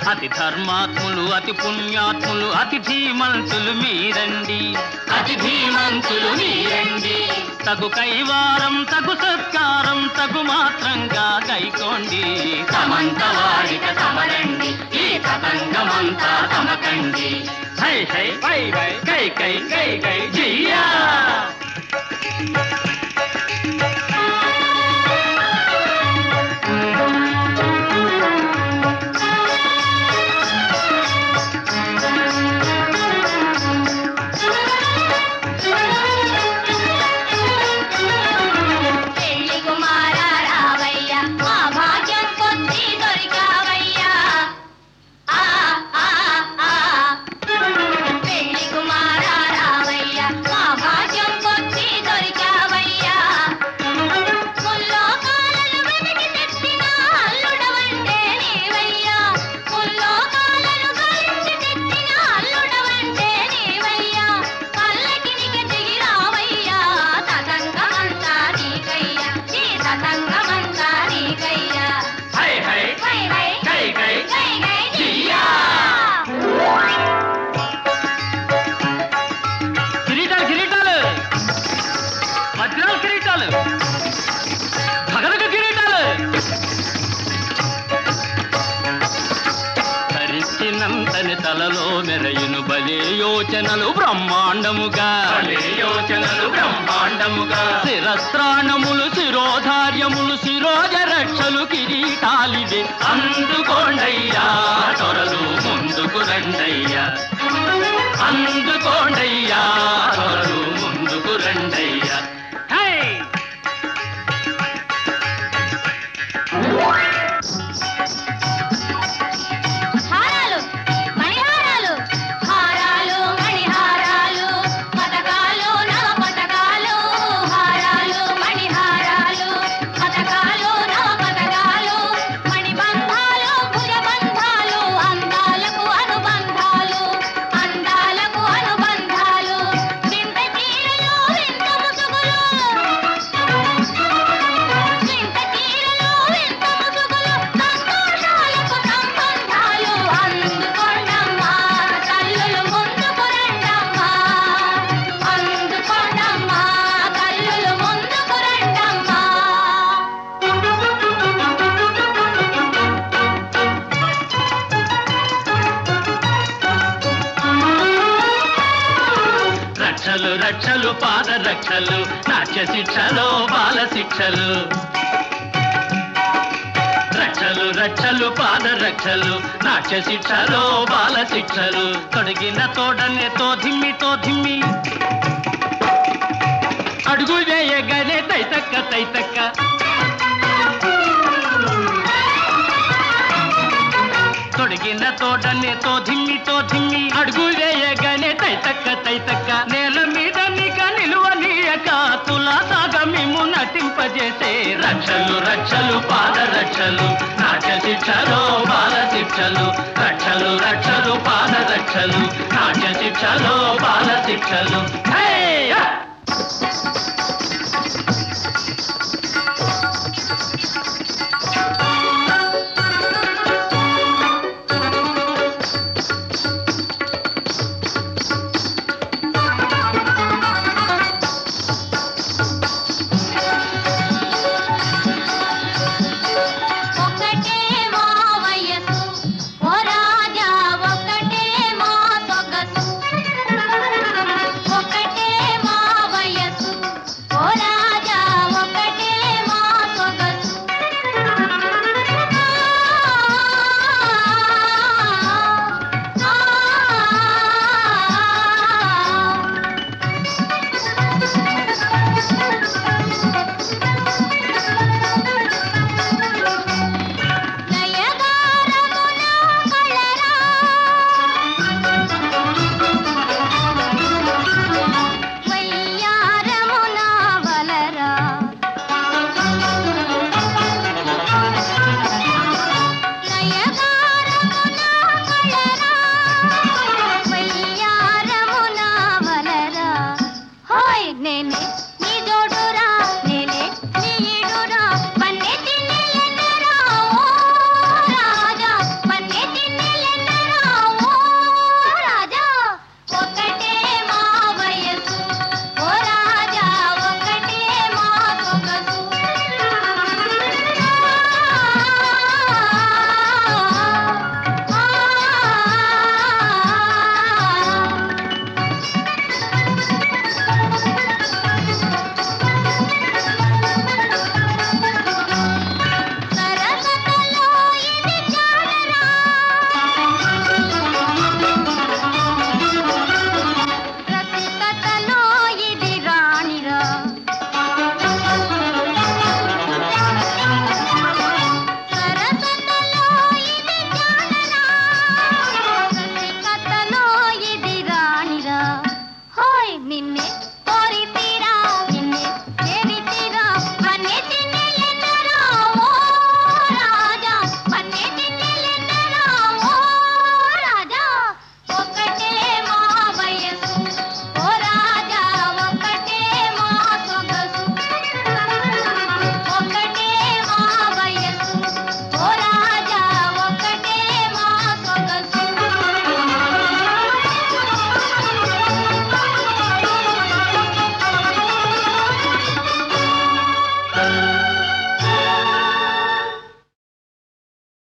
అతి ధర్మాత్ములు అతి పుణ్యాత్ములు అతి ధీమంతులు మీరండి అతి ధీమంతులు మీరండి తగు కైవారం తగు సత్కారం తగు మాత్రంగా కైకోండి తమంత వాడిక తమరండి ఈ తతంగమంతా తమకండి హై హై వై వై కై కై కై కై జియా పెళ్లి కుమార రావయ్య మా భాగ్యం కొద్ది దొరికావయ్యా ఆ ఆ ఆ పెళ్లి కుమార రావయ్య మా భాగ్యం కొద్ది దొరికావయ్యా ముల్లోకాలను వెతికి తెచ్చిన అల్లుడవంటే నీవయ్యా ముల్లోకాలను గాలించి తెచ్చిన అల్లుడవంటే నీవయ్యా పల్లకినికి దిగి రావయ్యా తతంగమంతా నీకయ్యా ఈ తతంగమంతా నీకయ్యా హై హై వై వై కై కై గై గై జియా కిరీటాలు కిరీటాలు వజ్రాల కిరీటాలు భగదక కిరీటాలు ధరించినంతని తలలో మెరయును బలే యోచనలు బ్రహ్మాండముగా భలే యోచనలు బ్రహ్మాండముగా శిరస్త్రాణములు శిరోధార్యములు శిరోజ రక్షలు కిరీటాలివే అందుకోండయ్యా త్వరలు ముందుకు రండయ్యా అందుకోండయ్యా త్వరలు ముందుకు రండయ్యా హై హారాలు మణిహారాలు హారాలు మణిహారాలు పతకాలు నవ పతకాలు హారాలు మణిహారాలు పతకాలు నవ పతకాలు మణిబంధాలు భుజబంధాలు అందాలకు అనుబంధాలు అందాలకు అనుబంధాలు వింత చీరలు వింత ముసుగులు వింత చీరలు వింత ముసుగులు సంతోషాలకు సంబంధాలు అందుకోండమ్మా తల్లులు ముందుకు రండమ్మా అందుకోండమ్మా తల్లులు ముందుకు రండమ్మా రక్షలు రక్షలు పాద రక్షలు నాట్య శిక్షలు బాల శిక్షలు రక్షలు రక్షలు పాద రక్షలు నాట్య శిక్షలు బాల శిక్షలు తొడిగిన తోడనే తో ధిమ్మి తో ధిమ్మి అడుగు వేయగానే తైతక్క తైతక్క తొడిగిన తోడనే తో ధిమ్మి తో ధిమ్మి అడుగు వేయగానే తైతక్క తైతక్క నేల మీద నిక నిలువనీయక తులా సాగ మేము నటింపజేసే రక్షలు రక్షలు పాద రక్షలు నాట్య శిక్షలు బాల శిక్షలు రక్షలు రక్షలు పాద రక్షలు నాట్య శిక్షలు బాల శిక్షలు హే!